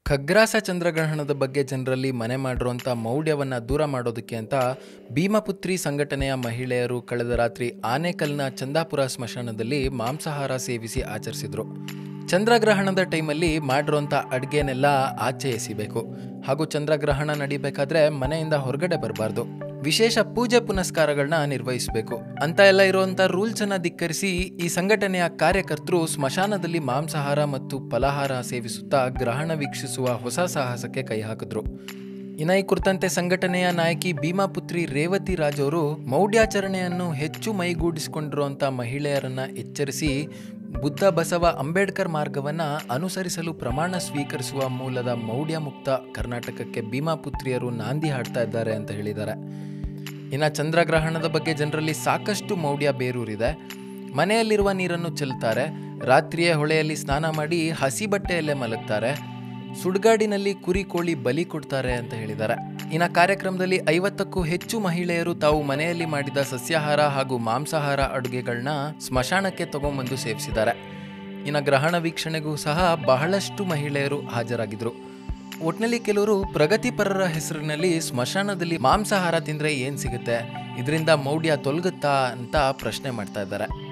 ಖಗ್ರಾಸ ಚಂದ್ರಗ್ರಹಣದ ಬಗ್ಗೆ ಜನರಲ್ಲಿ ಮನೆ ಮಾಡಿರುವಂಥ ಮೌಢ್ಯವನ್ನು ದೂರ ಮಾಡೋದಕ್ಕೆ ಅಂತ ಭೀಮಪುತ್ರಿ ಸಂಘಟನೆಯ ಮಹಿಳೆಯರು ಕಳೆದ ರಾತ್ರಿ ಆನೇಕಲ್ನ ಚಂದಾಪುರ ಸ್ಮಶಾನದಲ್ಲಿ ಮಾಂಸಾಹಾರ ಸೇವಿಸಿ ಆಚರಿಸಿದ್ರು ಚಂದ್ರಗ್ರಹಣದ ಟೈಮಲ್ಲಿ ಮಾಡಿರುವಂಥ ಅಡುಗೆನೆಲ್ಲ ಆಚೆ ಎಸಿಬೇಕು ಹಾಗೂ ಚಂದ್ರಗ್ರಹಣ ನಡಿಬೇಕಾದ್ರೆ ಮನೆಯಿಂದ ಹೊರಗಡೆ ಬರಬಾರ್ದು ವಿಶೇಷ ಪೂಜೆ ಪುನಸ್ಕಾರಗಳನ್ನ ನಿರ್ವಹಿಸಬೇಕು ಅಂತ ಎಲ್ಲ ಇರುವಂಥ ರೂಲ್ಸನ್ನು ಧಿಕ್ಕರಿಸಿ ಈ ಸಂಘಟನೆಯ ಕಾರ್ಯಕರ್ತರು ಸ್ಮಶಾನದಲ್ಲಿ ಮಾಂಸಾಹಾರ ಮತ್ತು ಫಲಾಹಾರ ಸೇವಿಸುತ್ತಾ ಗ್ರಹಣ ವೀಕ್ಷಿಸುವ ಹೊಸ ಸಾಹಸಕ್ಕೆ ಕೈ ಹಾಕಿದ್ರು ಇನ್ನ ಈ ಕುರಿತಂತೆ ಸಂಘಟನೆಯ ನಾಯಕಿ ಭೀಮಾಪುತ್ರಿ ರೇವತಿ ರಾಜ್ ಅವರು ಮೌಢ್ಯಾಚರಣೆಯನ್ನು ಹೆಚ್ಚು ಮೈಗೂಡಿಸಿಕೊಂಡಿರುವಂಥ ಮಹಿಳೆಯರನ್ನ ಎಚ್ಚರಿಸಿ ಬುದ್ಧ ಬಸವ ಅಂಬೇಡ್ಕರ್ ಮಾರ್ಗವನ್ನ ಅನುಸರಿಸಲು ಪ್ರಮಾಣ ಸ್ವೀಕರಿಸುವ ಮೂಲದ ಮೌಢ್ಯ ಮುಕ್ತ ಕರ್ನಾಟಕಕ್ಕೆ ಭೀಮಾಪುತ್ರಿಯರು ನಾಂದಿ ಹಾಡ್ತಾ ಇದ್ದಾರೆ ಅಂತ ಹೇಳಿದ್ದಾರೆ ಇನ್ನು ಚಂದ್ರಗ್ರಹಣದ ಬಗ್ಗೆ ಜನರಲ್ಲಿ ಸಾಕಷ್ಟು ಮೌಢ್ಯ ಬೇರೂರಿದೆ ಮನೆಯಲ್ಲಿರುವ ನೀರನ್ನು ಚೆಲ್ತಾರೆ ರಾತ್ರಿಯೇ ಹೊಳೆಯಲ್ಲಿ ಸ್ನಾನ ಮಾಡಿ ಹಸಿ ಬಟ್ಟೆಯಲ್ಲೇ ಮಲಗ್ತಾರೆ ಸುಡ್ಗಾಡಿನಲ್ಲಿ ಕುರಿ ಕೋಳಿ ಬಲಿ ಕೊಡ್ತಾರೆ ಅಂತ ಹೇಳಿದ್ದಾರೆ ಇನ್ನು ಕಾರ್ಯಕ್ರಮದಲ್ಲಿ ಐವತ್ತಕ್ಕೂ ಹೆಚ್ಚು ಮಹಿಳೆಯರು ತಾವು ಮನೆಯಲ್ಲಿ ಮಾಡಿದ ಸಸ್ಯಾಹಾರ ಹಾಗೂ ಮಾಂಸಾಹಾರ ಅಡುಗೆಗಳನ್ನ ಸ್ಮಶಾನಕ್ಕೆ ತಗೊಂಬಂದು ಸೇವಿಸಿದ್ದಾರೆ ಇನ್ನು ಗ್ರಹಣ ವೀಕ್ಷಣೆಗೂ ಸಹ ಬಹಳಷ್ಟು ಮಹಿಳೆಯರು ಹಾಜರಾಗಿದ್ರು ಒಟ್ನಲ್ಲಿ ಕೆಲವರು ಪ್ರಗತಿಪರರ ಹೆಸರಿನಲ್ಲಿ ಸ್ಮಶಾನದಲ್ಲಿ ಮಾಂಸಾಹಾರ ತಿಂದ್ರೆ ಏನ್ ಸಿಗುತ್ತೆ ಇದರಿಂದ ಮೌಢ್ಯ ತೊಲಗುತ್ತಾ ಅಂತ ಪ್ರಶ್ನೆ ಮಾಡ್ತಾ ಇದ್ದಾರೆ